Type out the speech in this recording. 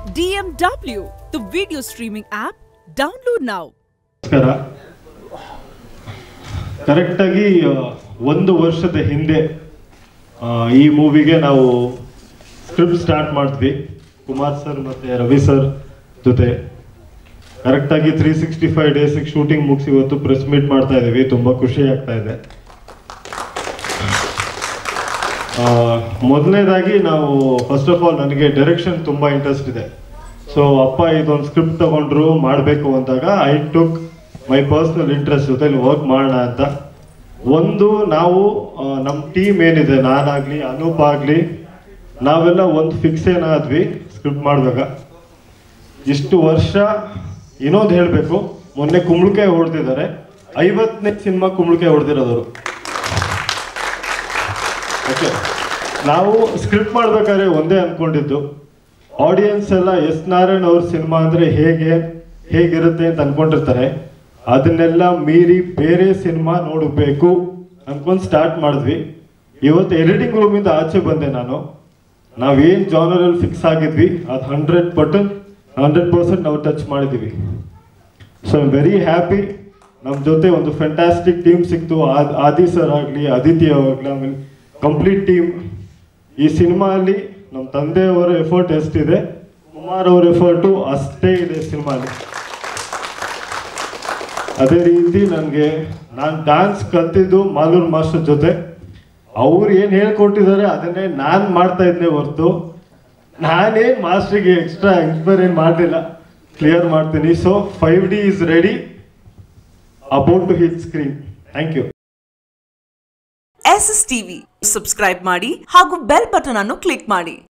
DMW, the video streaming app. Download now. ನಮಸ್ಕಾರ ಕರೆಕ್ಟಾಗಿ ಒಂದು ವರ್ಷದ ಹಿಂದೆ ಆ, ಈ ಮೂವಿಗೆ ನಾವು ಸ್ಕ್ರಿಪ್ಟ್ ಸ್ಟಾರ್ಟ್ ಮಾಡಿದ್ವಿ ಕುಮಾರ್ ಸರ್ ಮತ್ತೆ ರವಿ ಸರ್ ಜೊತೆ ಕರೆಕ್ಟಾಗಿ ತ್ರೀ ಸಿಕ್ಸ್ಟಿ ಫೈವ್ ಡೇಸಿಗೆ ಶೂಟಿಂಗ್ ಮುಗಿಸಿ ಇವತ್ತು ಪ್ರೆಸ್ ಮೀಟ್ ಮಾಡ್ತಾ ಇದ್ದೀವಿ ತುಂಬ ಖುಷಿ ಆಗ್ತಾ ಇದೆ ಮೊದಲನೇದಾಗಿ ನಾವು ಫಸ್ಟ್ ಆಫ್ ಆಲ್ ನನಗೆ ಡೈರೆಕ್ಷನ್ ತುಂಬ ಇಂಟ್ರೆಸ್ಟ್ ಇದೆ ಸೊ ಅಪ್ಪ ಇದೊಂದು ಸ್ಕ್ರಿಪ್ಟ್ ತಗೊಂಡ್ರು ಮಾಡಬೇಕು ಅಂದಾಗ I took my personal interest ಜೊತೆಲಿ ವರ್ಕ್ ಮಾಡೋಣ ಅಂತ ಒಂದು ನಾವು ನಮ್ಮ ಟೀಮ್ ಏನಿದೆ ನಾನಾಗ್ಲಿ ಅನೂಪ್ ಆಗಲಿ ನಾವೆಲ್ಲ ಒಂದು ಫಿಕ್ಸ್ ಏನಾದ್ವಿ ಸ್ಕ್ರಿಪ್ಟ್ ಮಾಡುವಾಗ ಇಷ್ಟು ವರ್ಷ ಇನ್ನೊಂದು ಹೇಳಬೇಕು ಮೊನ್ನೆ ಕುಂಬಳಕಾಯಿ ಹೊಡೆದಿದ್ದಾರೆ ಐವತ್ತನೇ ಸಿನಿಮಾ ಕುಂಬಳಕಾಯಿ ಹೊಡೆದಿರೋದವರು ಓಕೆ ನಾವು ಸ್ಕ್ರಿಪ್ಟ್ ಮಾಡ್ಬೇಕಾದ್ರೆ ಒಂದೇ ಅನ್ಕೊಂಡಿದ್ದು ಆಡಿಯನ್ಸ್ ಎಲ್ಲ ಎಸ್ ನಾರಾಯಣ್ ಅವ್ರ ಸಿನಿಮಾ ಅಂದ್ರೆ ಹೇಗೆ ಹೇಗಿರುತ್ತೆ ಅಂತ ಅನ್ಕೊಂಡಿರ್ತಾರೆ ಅದನ್ನೆಲ್ಲ ಮೀರಿ ಬೇರೆ ಸಿನಿಮಾ ನೋಡಬೇಕು ಅನ್ಕೊಂಡು ಸ್ಟಾರ್ಟ್ ಮಾಡಿದ್ವಿ ಇವತ್ತು ಎಡಿಟಿಂಗ್ ರೂಮಿಂದ ಆಚೆ ಬಂದೆ ನಾನು ನಾವೇನು ಜಾನರಲ್ಲಿ ಫಿಕ್ಸ್ ಆಗಿದ್ವಿ ಅದು ಹಂಡ್ರೆಡ್ ಪರ್ಸೆಂಟ್ ಹಂಡ್ರೆಡ್ ಪರ್ಸೆಂಟ್ ನಾವು ಟಚ್ ಮಾಡಿದ್ದೀವಿ ಸೊ ಐಮ್ ವೆರಿ ಹ್ಯಾಪಿ ನಮ್ಮ ಜೊತೆ ಒಂದು ಫ್ಯಾಂಟಾಸ್ಟಿಕ್ ಟೀಮ್ ಸಿಕ್ತು ಆದ್- ಆದಿ ಸರ್ ಆಗಲಿ ಅದಿತಿ ಆಗಲಿ ಆಮೇಲೆ ಕಂಪ್ಲೀಟ್ ಟೀಮ್ ಈ ಸಿನಿಮಾ ಅಲ್ಲಿ ನಮ್ಮ ತಂದೆಯವರ ಎಫರ್ಟ್ ಎಷ್ಟಿದೆ ಕುಮಾರ್ ಅವರ ಎಫರ್ಟು ಅಷ್ಟೇ ಇದೆ ಸಿನಿಮಾಲಿ ಅದೇ ರೀತಿ ನನಗೆ ನಾನು ಡಾನ್ಸ್ ಕಲ್ತಿದ್ದು ಮಾಲೂರ್ ಮಾಸ್ಟರ್ ಜೊತೆ ಅವ್ರು ಏನು ಹೇಳ್ಕೊಟ್ಟಿದ್ದಾರೆ ಅದನ್ನೇ ನಾನು ಮಾಡ್ತಾ ಇದ್ದೆ ಹೊರ್ತು ನಾನೇನು ಮಾಸ್ಟ್ರಿಗೆ ಎಕ್ಸ್ಟ್ರಾ ಇನ್ಸ್ಪೈರ್ ಏನು ಮಾಡಲಿಲ್ಲ ಕ್ಲಿಯರ್ ಮಾಡ್ತೀನಿ so five D is ready about to hit screen thank you S S TV subscribe ಮಾಡಿ ಹಾಗೂ ಬೆಲ್ ಬಟನ್ ಅನ್ನು ಕ್ಲಿಕ್ ಮಾಡಿ